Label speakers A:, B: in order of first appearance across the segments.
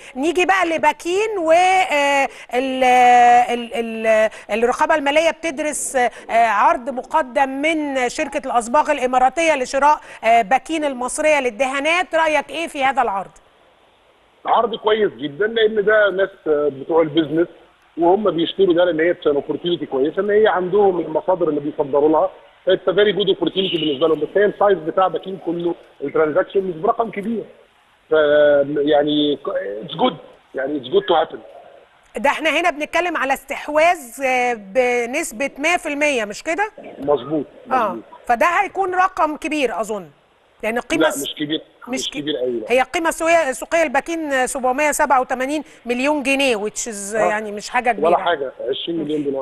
A: نيجي بقى لباكين والرقابه الماليه بتدرس آه، عرض مقدم من شركه الاصباغ الاماراتيه لشراء آه، باكين المصريه للدهانات رايك ايه في هذا العرض
B: عرض كويس جدا لان ده ناس آه، بتوع البيزنس وهم بيشتروا ده لان هي اوبورتيونيتي كويسه ان هي عندهم المصادر اللي بيصدروا لها اتس فيري جود اوبورتيونيتي بالنسبه لهم بس هي السايز بتاع باكين كله الترانزاكشن مش برقم كبير ف يعني اتس جود يعني اتس جود تو هابن
A: ده احنا هنا بنتكلم على استحواذ آه، بنسبه 100% مش كده
B: مظبوط
A: اه
B: مظبوط.
A: فده هيكون رقم كبير اظن لان القيمه
B: لا
A: الس-
B: مش كبير مش,
A: ك-
B: كبير قوي لا.
A: هي القيمه السوقيه السوقيه الباكين 787 مليون جنيه which is
B: آه.
A: يعني مش حاجه كبيره
B: ولا حاجه 20 مليون دولار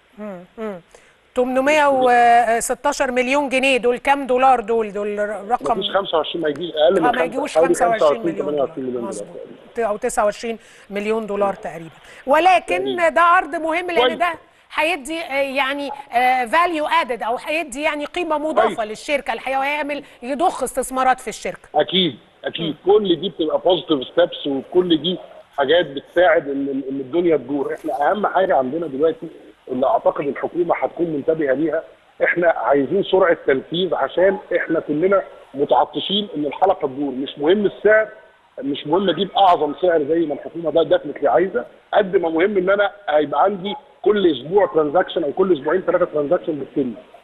A: 816 مليون جنيه دول كام دولار دول دول رقم
B: مفيش 25 ما يجيش اقل من
A: اه ما
B: خمسة-
A: يجيوش
B: حوالي
A: 25 مليون
B: 28
A: دولار
B: مليون دولار
A: مظبوط او 29 مليون دولار تقريبا ولكن ده عرض مهم لان
B: كويس.
A: ده هيدي آه، يعني فاليو ادد او هيدي يعني قيمه مضافه
B: كويس.
A: للشركه الحقيقه وهيعمل يضخ استثمارات في الشركه
B: اكيد اكيد كل دي بتبقى بوزيتيف ستيبس وكل دي حاجات بتساعد ان ان الدنيا تدور احنا اهم حاجه عندنا دلوقتي اللي اعتقد الحكومه هتكون منتبهه ليها احنا عايزين سرعه تنفيذ عشان احنا كلنا متعطشين ان الحلقه تدور مش مهم السعر مش مهم اجيب اعظم سعر زي ما الحكومه ده ديفنتلي عايزه قد ما مهم ان انا هيبقى عندي كل اسبوع ترانزاكشن او كل اسبوعين ثلاثه ترانزاكشن بتتم